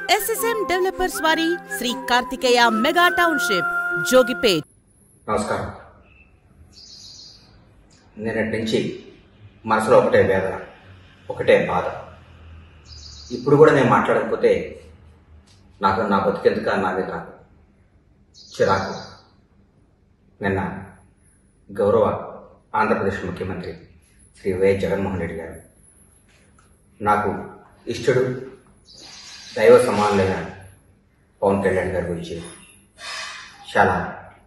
SSM developers వారి Shri Karthikeya mega township Jogipet నమస్కారం నిన్నటి నుంచి మనసులో ఒకటే వేదన ఒకటే బాధ ఇప్పుడు కూడా నేను మాట్లాడకపోతే నాకు నా బతికెందుక నా మీద నాకు చిరాకు నిన్న గౌరవ ఆంధ్రప్రదేశ్ ముఖ్యమంత్రి శ్రీ వైఎస్ జగన్మోహన్ రెడ్డి గారు నాకు ఇష్టడు దైవ సమానులైన పవన్ కళ్యాణ్ గారి గురించి చాలా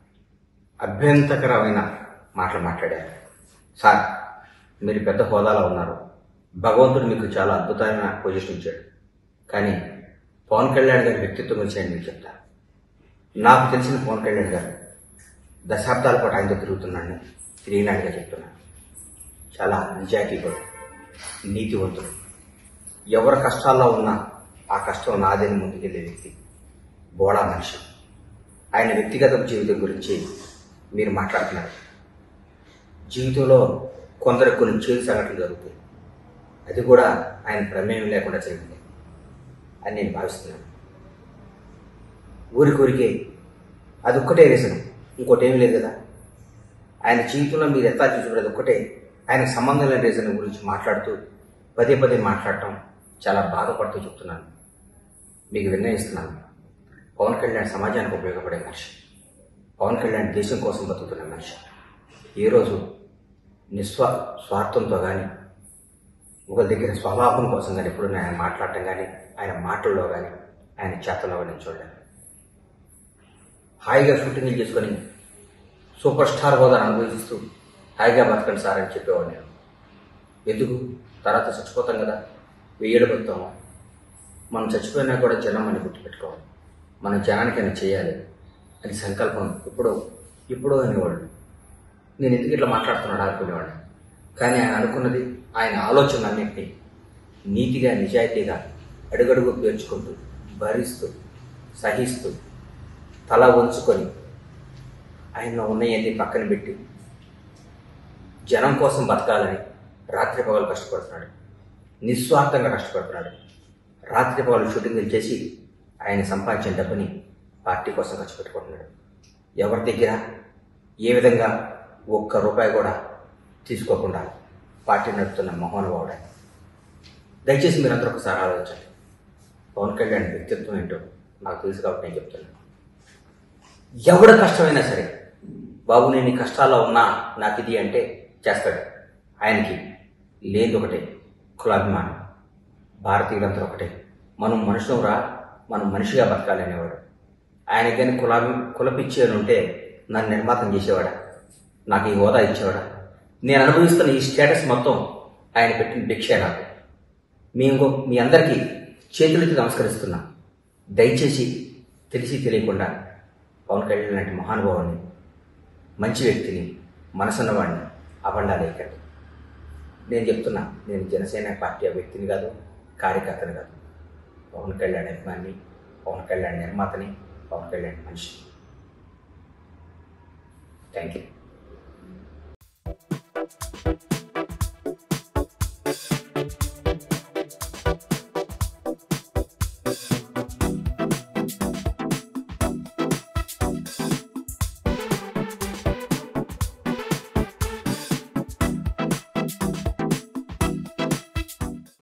అభ్యంతకరమైన మాటలు మాట్లాడారు సార్ మీరు పెద్ద హోదాలో ఉన్నారు భగవంతుడు మీకు చాలా అద్భుతమైన పొజిషన్ ఇచ్చాడు కానీ పవన్ కళ్యాణ్ గారి వ్యక్తిత్వం గురించి నేను మీకు చెప్తా నాకు తెలిసిన పవన్ కళ్యాణ్ గారు దశాబ్దాల పాటు ఆయనతో తిరుగుతున్నాను తిరిగినాడుగా చెప్తున్నాను చాలా నిజాయితీపడు నీతివంతుడు ఎవరి కష్టాల్లో ఉన్నా ఆ కష్టం నాదని ముందుకెళ్ళే వ్యక్తి బోడా మనిషి ఆయన వ్యక్తిగత జీవితం గురించి మీరు మాట్లాడుతున్నారు జీవితంలో కొందరు కొన్ని చేదు సంఘటనలు జరుగుతాయి అది కూడా ఆయన ప్రమేయం లేకుండా జరిగింది అని నేను భావిస్తున్నాను ఊరికొరికే అది ఒక్కటే రీజన్ ఇంకోటి ఏమీ లేదు కదా ఆయన జీవితంలో మీరు ఎట్లా చూసుకునేది ఒక్కటే ఆయనకు సంబంధం లేని రీజన్ గురించి మాట్లాడుతూ పదే పదే మాట్లాడటం చాలా బాధపడుతూ చెప్తున్నాను మీకు విన్నయిస్తున్నాను పవన్ కళ్యాణ్ సమాజానికి ఉపయోగపడే మనిషి పవన్ కళ్యాణ్ దేశం కోసం బతుకుతున్న మనిషి ఏ రోజు నిస్వా స్వార్థంతో కానీ ఒకరి దగ్గర స్వభావం కోసం కానీ ఎప్పుడు ఆయన మాట్లాడటం కానీ ఆయన మాటల్లో కానీ ఆయన చేతల్లో కానీ నేను చూడలేను హాయిగా షూటింగ్లు చేసుకొని సూపర్ స్టార్ హోదాను అనుభవిస్తూ హాయిగా బతకండి సార్ అని చెప్పేవాడు నేను ఎందుకు తర్వాత చచ్చిపోతాం కదా వెయ్యేడు బతుకుతాము మనం చచ్చిపోయినా కూడా జనం మనం గుర్తుపెట్టుకోవాలి మనం జనానికైనా చేయాలి అని సంకల్పం ఇప్పుడు ఇప్పుడు అనేవాడు నేను ఎందుకు ఇట్లా మాట్లాడుతున్నాడు అనుకునేవాడు కానీ ఆయన అనుకున్నది ఆయన ఆలోచన అన్నింటినీ నీతిగా నిజాయితీగా అడుగడుగు పేర్చుకుంటూ భరిస్తూ సహిస్తూ తల ఉంచుకొని ఆయన ఉన్నవన్నీ పక్కన పెట్టి జనం కోసం బతకాలని రాత్రి పగలు కష్టపడుతున్నాడు నిస్వార్థంగా కష్టపడుతున్నాడు రాత్రి పగలు షూటింగ్లు చేసి ఆయన సంపాదించిన డబ్బుని పార్టీ కోసం ఖర్చు పెట్టుకుంటున్నాడు ఎవరి దగ్గర ఏ విధంగా ఒక్క రూపాయి కూడా తీసుకోకుండా పార్టీ నడుపుతున్న మహోనుభావుడు ఆయన దయచేసి మీరందరూ ఒకసారి ఆలోచించండి పవన్ కళ్యాణ్ వ్యక్తిత్వం ఏంటో నాకు తెలుసు కాబట్టి నేను చెప్తున్నాను ఎవడ కష్టమైనా సరే బాబు నేను ఈ కష్టాల్లో ఉన్నా నాకు ఇది అంటే చేస్తాడు ఆయనకి లేదు ఒకటే కులాభిమానం భారతీయులందరూ ఒకటే మనం మనుషులం రా మనం మనిషిగా బతకాలి అనేవాడు ఆయన కానీ కులాభి కులపిచ్చి అని ఉంటే నన్ను నిర్మాతం చేసేవాడా నాకు ఈ హోదా ఇచ్చేవాడా నేను అనుభవిస్తున్న ఈ స్టేటస్ మొత్తం ఆయన పెట్టిన భిక్షే నాకు మీ ఇంకో మీ అందరికీ చేతులెత్తి నమస్కరిస్తున్నా దయచేసి తెలిసి తెలియకుండా పవన్ కళ్యాణ్ లాంటి మహానుభావుని మంచి వ్యక్తిని మనసున్నవాడిని అబండాలేకండి నేను చెప్తున్నా నేను జనసేన పార్టీ ఆ వ్యక్తిని కాదు కార్యకర్తని కాదు పవన్ కళ్యాణ్ అభిమాని పవన్ కళ్యాణ్ నిర్మాతని పవన్ కళ్యాణ్ మనిషి థ్యాంక్ యూ